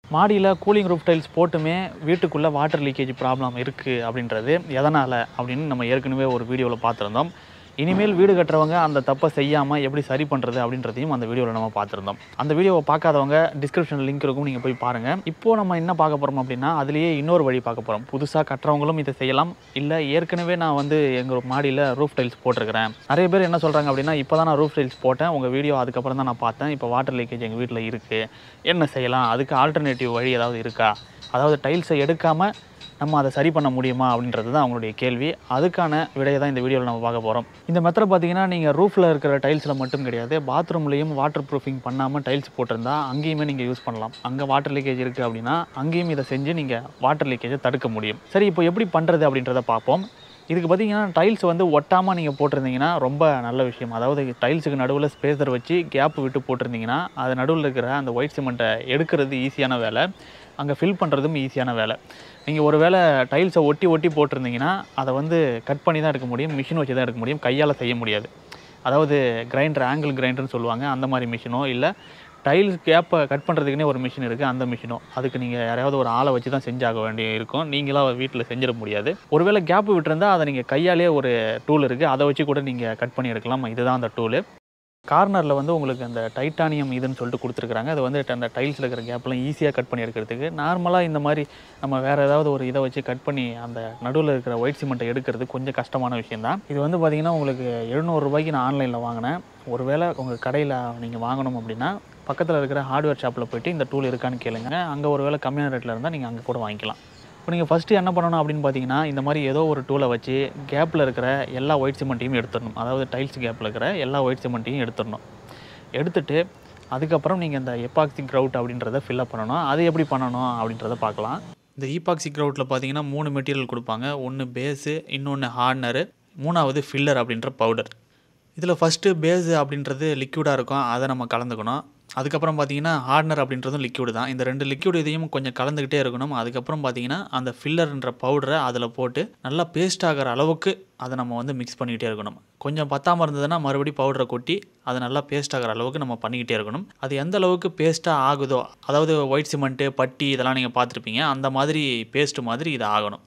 மாடியில் cooling roof tiles போட்டுமே வீட்டுக்குள்ளே வாட்டர் லீக்கேஜ் ப்ராப்ளம் இருக்குது அப்படின்றது எதனால் அப்படின்னு நம்ம ஏற்கனவே ஒரு வீடியோவில் பார்த்துருந்தோம் இனிமேல் வீடு கட்டுறவங்க அந்த தப்பை செய்யாமல் எப்படி சரி பண்ணுறது அப்படின்றதையும் அந்த வீடியோவில் நம்ம பார்த்துருந்தோம் அந்த வீடியோவை பார்க்காதவங்க டிஸ்கிரிப்ஷன் லிங்க் இருக்கும் நீங்கள் போய் பாருங்கள் இப்போது நம்ம என்ன பார்க்க போகிறோம் அப்படின்னா அதுலேயே இன்னொரு வழி பார்க்க போகிறோம் புதுசாக கட்டுறவங்களும் இதை செய்யலாம் இல்லை ஏற்கனவே நான் வந்து எங்கள் மாடியில் ரூஃப் டைல்ஸ் போட்டிருக்கிறேன் நிறைய பேர் என்ன சொல்கிறாங்க அப்படின்னா இப்போ தான் நான் ரூஃப் டைல்ஸ் போட்டேன் உங்கள் வீடியோ அதுக்கப்புறம் தான் நான் பார்த்தேன் இப்போ வாட்டர் லீக்கேஜ் எங்கள் வீட்டில் இருக்குது என்ன செய்யலாம் அதுக்கு ஆல்டர்னேட்டிவ் வழி ஏதாவது இருக்கா அதாவது டைல்ஸை எடுக்காமல் நம்ம அதை சரி பண்ண முடியுமா அப்படின்றது தான் அவங்களுடைய கேள்வி அதுக்கான விடையை தான் இந்த வீடியோவில் நம்ம பார்க்க போகிறோம் இந்த மெத்தட் பார்த்தீங்கன்னா நீங்கள் ரூஃபில் இருக்கிற டைல்ஸில் மட்டும் கிடையாது பாத்ரூம்லேயும் வாட்டர் ப்ரூஃபிங் பண்ணாமல் டைல்ஸ் போட்டிருந்தா அங்கேயுமே நீங்கள் யூஸ் பண்ணலாம் அங்கே வாட்டர் லீக்கேஜ் இருக்குது அப்படின்னா அங்கேயும் இதை செஞ்சு நீங்கள் வாட்டர் லீக்கேஜை தடுக்க முடியும் சரி இப்போ எப்படி பண்ணுறது அப்படின்றத பார்ப்போம் இதுக்கு பார்த்தீங்கன்னா டைல்ஸ் வந்து ஒட்டாமல் நீங்கள் போட்டிருந்தீங்கன்னா ரொம்ப நல்ல விஷயம் அதாவது டைல்ஸுக்கு நடுவில் ஸ்பேசர் வச்சு கேப் விட்டு போட்டிருந்தீங்கன்னா அது நடுவில் இருக்கிற அந்த ஒயிட் சிமெண்ட்டை எடுக்கிறது ஈஸியான வேலை அங்கே ஃபில் பண்ணுறதும் ஈஸியான வேலை நீங்கள் ஒரு வேளை டைல்ஸை ஒட்டி ஒட்டி போட்டிருந்தீங்கன்னா அதை வந்து கட் பண்ணி தான் எடுக்க முடியும் மிஷின் வச்சு தான் எடுக்க முடியும் கையால் செய்ய முடியாது அதாவது கிரைண்டர் ஆங்கிள் கிரைண்டர்னு சொல்லுவாங்க அந்த மாதிரி மிஷினோ இல்லை டைல்ஸ் கேப்பை கட் பண்ணுறதுக்குனே ஒரு மிஷின் இருக்குது அந்த மிஷினோ அதுக்கு நீங்கள் யாரையாவது ஒரு ஆளை வச்சு தான் செஞ்சாக வேண்டிய இருக்கும் நீங்களாக வீட்டில் செஞ்சிட முடியாது ஒருவேளை கேப் விட்டுருந்தா அதை நீங்கள் கையாலே ஒரு டூல் இருக்குது அதை வச்சு கூட நீங்கள் கட் பண்ணி எடுக்கலாம் இதுதான் அந்த டூலு கார்னரில் வந்து உங்களுக்கு அந்த டைட்டானியம் இதுன்னு சொல்லிட்டு கொடுத்துருக்காங்க அது வந்து அந்த டைல்ஸில் இருக்கிற கேப்லாம் ஈஸியாக கட் பண்ணி எடுக்கிறதுக்கு நார்மலாக இந்த மாதிரி நம்ம வேறு ஏதாவது ஒரு இதை வச்சு கட் பண்ணி அந்த நடுவில் இருக்கிற ஒயிட் சிமெண்ட்டை எடுக்கிறது கொஞ்சம் கஷ்டமான விஷயம் தான் இது வந்து பார்த்திங்கன்னா உங்களுக்கு எழுநூறுபாய்க்கு நான் ஆன்லைனில் வாங்கினேன் ஒருவேளை உங்கள் கடையில் நீங்கள் வாங்கணும் அப்படின்னா பக்கத்தில் இருக்கிற ஹார்ட்வேர் ஷாப்பில் போயிட்டு இந்த டூல் இருக்கான்னு கேளுங்க அங்கே ஒரு வேளை கம்மியான ரேட்டில் இருந்தால் நீங்கள் அங்கே கூட வாங்கிக்கலாம் இப்போ நீங்கள் ஃபஸ்ட்டு என்ன பண்ணணும் அப்படின்னு பார்த்தீங்கன்னா இந்த மாதிரி ஏதோ ஒரு டூலை வச்சு கேப்பில் இருக்கிற எல்லா ஒயிட் சிமெண்ட்டையும் எடுத்துடணும் அதாவது டைல்ஸ் கேப்பில் இருக்கிற எல்லா ஒயிட் சிமெண்ட்டையும் எடுத்துடணும் எடுத்துட்டு அதுக்கப்புறம் நீங்கள் இந்த எப்பாக்சி க்ரவுட் அப்படின்றத ஃபில்அப் பண்ணணும் அது எப்படி பண்ணணும் அப்படின்றத பார்க்கலாம் இந்த ஈபாக்சி க்ரவுட்டில் பார்த்தீங்கன்னா மூணு மெட்டீரியல் கொடுப்பாங்க ஒன்று பேஸு இன்னொன்று ஹார்ட்னரு மூணாவது ஃபில்லர் அப்படின்ற பவுடர் இதில் ஃபஸ்ட்டு பேஸு அப்படின்றது லிக்யூடாக இருக்கும் அதை நம்ம கலந்துக்கணும் அதுக்கப்புறம் பார்த்தீங்கன்னா ஹார்ட்னர் அப்படின்றதும் லிக்யூடு தான் இந்த ரெண்டு லிக்யூடு இதையும் கொஞ்சம் கலந்துக்கிட்டே இருக்கணும் அதுக்கப்புறம் பார்த்தீங்கன்னா அந்த ஃபில்லர்ன்ற பவுடரை அதில் போட்டு நல்லா பேஸ்ட் ஆகிற அளவுக்கு அதை நம்ம வந்து மிக்ஸ் பண்ணிக்கிட்டே இருக்கணும் கொஞ்சம் பத்தாமல் இருந்ததுன்னா மறுபடியும் பவுடரை கொட்டி அது நல்லா பேஸ்ட் ஆகிற அளவுக்கு நம்ம பண்ணிக்கிட்டே இருக்கணும் அது எந்த அளவுக்கு பேஸ்ட்டாக ஆகுதோ அதாவது ஒயிட் சிமெண்ட்டு பட்டி இதெல்லாம் நீங்கள் பார்த்துருப்பீங்க அந்த மாதிரி பேஸ்ட் மாதிரி இது ஆகணும்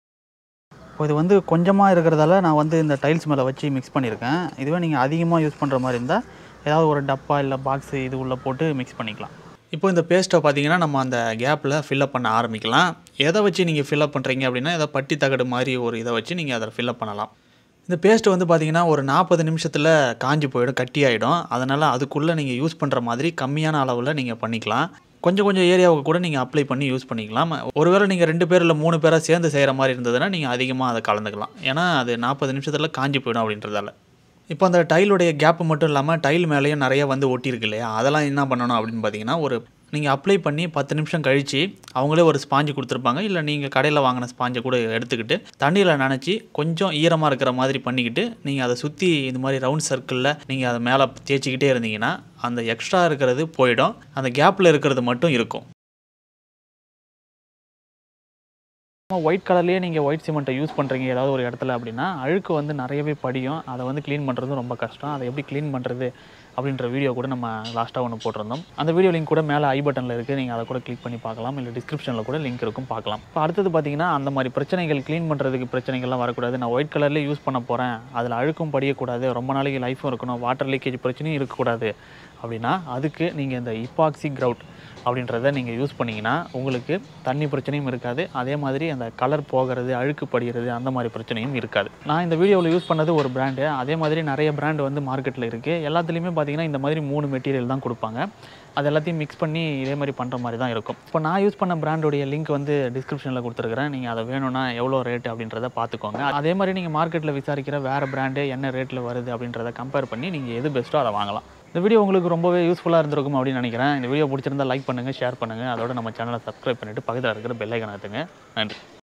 இப்போ இது வந்து கொஞ்சமாக இருக்கிறதால நான் வந்து இந்த டைல்ஸ் மேலே வச்சு மிக்ஸ் பண்ணியிருக்கேன் இதுவே நீங்கள் அதிகமாக யூஸ் பண்ணுற மாதிரி இருந்தால் ஏதாவது ஒரு டப்பா இல்லை பாக்ஸு இது உள்ளே போட்டு மிக்ஸ் பண்ணிக்கலாம் இப்போ இந்த பேஸ்ட்டை பார்த்தீங்கன்னா நம்ம அந்த கேப்பில் ஃபில்அப் பண்ண ஆரம்பிக்கலாம் எதை வச்சு நீங்கள் ஃபில்அப் பண்ணுறீங்க அப்படின்னா ஏதோ பட்டி தகடு மாதிரி ஒரு இதை வச்சு நீங்கள் அதை ஃபில்அப் பண்ணலாம் இந்த பேஸ்ட்டு வந்து பார்த்தீங்கன்னா ஒரு நாற்பது நிமிஷத்தில் காஞ்சி போயிடும் கட்டி ஆகிடும் அதனால் அதுக்குள்ளே நீங்கள் யூஸ் பண்ணுற மாதிரி கம்மியான அளவில் நீங்கள் பண்ணிக்கலாம் கொஞ்சம் கொஞ்சம் ஏரியாவுக்கு கூட நீங்கள் அப்ளை பண்ணி யூஸ் பண்ணிக்கலாம் ஒருவேளை நீங்கள் ரெண்டு பேர் இல்லை மூணு பேராக சேர்ந்து செய்கிற மாதிரி இருந்ததுன்னா நீங்கள் அதிகமாக அதை கலந்துக்கலாம் ஏன்னா அது நாற்பது நிமிஷத்தில் காஞ்சி போயிடும் அப்படின்றதால இப்போ அந்த டைலுடைய கேப்பு மட்டும் இல்லாமல் டைல் மேலேயும் நிறைய வந்து ஒட்டியிருக்கு இல்லையா அதெல்லாம் என்ன பண்ணணும் அப்படின்னு பார்த்தீங்கன்னா ஒரு நீங்கள் அப்ளை பண்ணி பத்து நிமிஷம் கழித்து அவங்களே ஒரு ஸ்பாஞ்சு கொடுத்துருப்பாங்க இல்லை நீங்கள் கடையில் வாங்கின ஸ்பாஞ்சை கூட எடுத்துக்கிட்டு தண்ணியில் நனைச்சி கொஞ்சம் ஈரமாக இருக்கிற மாதிரி பண்ணிக்கிட்டு நீங்கள் அதை சுற்றி இந்த மாதிரி ரவுண்ட் சர்க்கிளில் நீங்கள் அதை மேலே தேய்ச்சிக்கிட்டே இருந்தீங்கன்னா அந்த எக்ஸ்ட்ரா இருக்கிறது போயிடும் அந்த கேப்பில் இருக்கிறது மட்டும் இருக்கும் ஒயிட் கலர்லேயே நீங்கள் ஒயிட் சிமெண்ட்டை யூஸ் பண்ணுறீங்க ஏதாவது ஒரு இடத்துல அப்படின்னா அழுக்கு வந்து நிறையவே படியும் அதை வந்து க்ளீன் பண்ணுறதும் ரொம்ப கஷ்டம் அதை எப்படி க்ளீன் பண்ணுறது அப்படின்ற வீடியோ கூட நம்ம லாஸ்ட்டாக ஒன்று போட்டிருந்தோம் அந்த வீடியோ லிங்க் கூட மேலே ஐ பட்டனில் இருக்குது நீங்கள் அதை கூட கிளிக் பண்ணி பார்க்கலாம் இல்லை டிஸ்கிரிப்ஷனில் கூட லிங்க் இருக்கும் பார்க்கலாம் இப்போ அடுத்தது பார்த்தீங்கன்னா அந்த மாதிரி பிரச்சனைகள் க்ளீன் பண்ணுறதுக்கு பிரச்சனைகள்லாம் வரக்கூடாது நான் ஒயிட் கலர்லேயே யூஸ் பண்ண போகிறேன் அதில் அழுக்கும் படியக்கூடாது ரொம்ப நாளைக்கு லைஃப்பும் இருக்கணும் வாட்டர் லீக்கேஜ் பிரச்சனையும் இருக்கக்கூடாது அப்படின்னா அதுக்கு நீங்கள் இந்த இப்பாக்சி க்ரவுட் அப்படின்றத நீங்கள் யூஸ் பண்ணிங்கன்னா உங்களுக்கு தண்ணி பிரச்சனையும் இருக்காது அதே மாதிரி அந்த கலர் போகிறது அழுக்கு படிகிறது அந்த மாதிரி பிரச்சனையும் இருக்காது நான் இந்த வீடியோவில் யூஸ் பண்ணது ஒரு பிராண்டு அதே மாதிரி நிறைய பிராண்டு வந்து மார்க்கெட்டில் இருக்குது எல்லாத்துலேயுமே பார்த்தீங்கன்னா இந்த மாதிரி மூணு மெட்டீரியல் தான் கொடுப்பாங்க அது எல்லாத்தையும் மிக்ஸ் பண்ணி இதே மாதிரி பண்ணுற மாதிரி தான் இருக்கும் இப்போ நான் யூஸ் பண்ண பிராண்டோடைய லிங்க் வந்து டிஸ்கிரிப்ஷனில் கொடுத்துருக்குறேன் நீங்கள் அதை வேணும்னா எவ்வளோ ரேட் அப்படின்றத பார்த்துக்கோங்க அதே மாதிரி நீங்கள் மார்க்கெட்டில் விசாரிக்கிற வேறு பிராண்டு என்ன ரேட்டில் வருது அப்படின்றத கம்பேர் பண்ணி நீங்கள் எது பெஸ்ட்டோ அதை வாங்கலாம் இந்த வீடியோ உங்களுக்கு ரொம்பவே யூஸ்ஃபுல்லாக இருந்திருக்கும் அப்படின்னு நினைக்கிறேன் இந்த வீடியோ பிடிச்சிருந்தா லைக் பண்ணுங்கள் ஷேர் பண்ணுங்கள் அதோட நம்ம சேனலை சப்ஸ்கிரைப் பண்ணிவிட்டு பக்கத்தில் இருக்கிற பெல் ஐக்கன் அழுத்துங்க நன்றி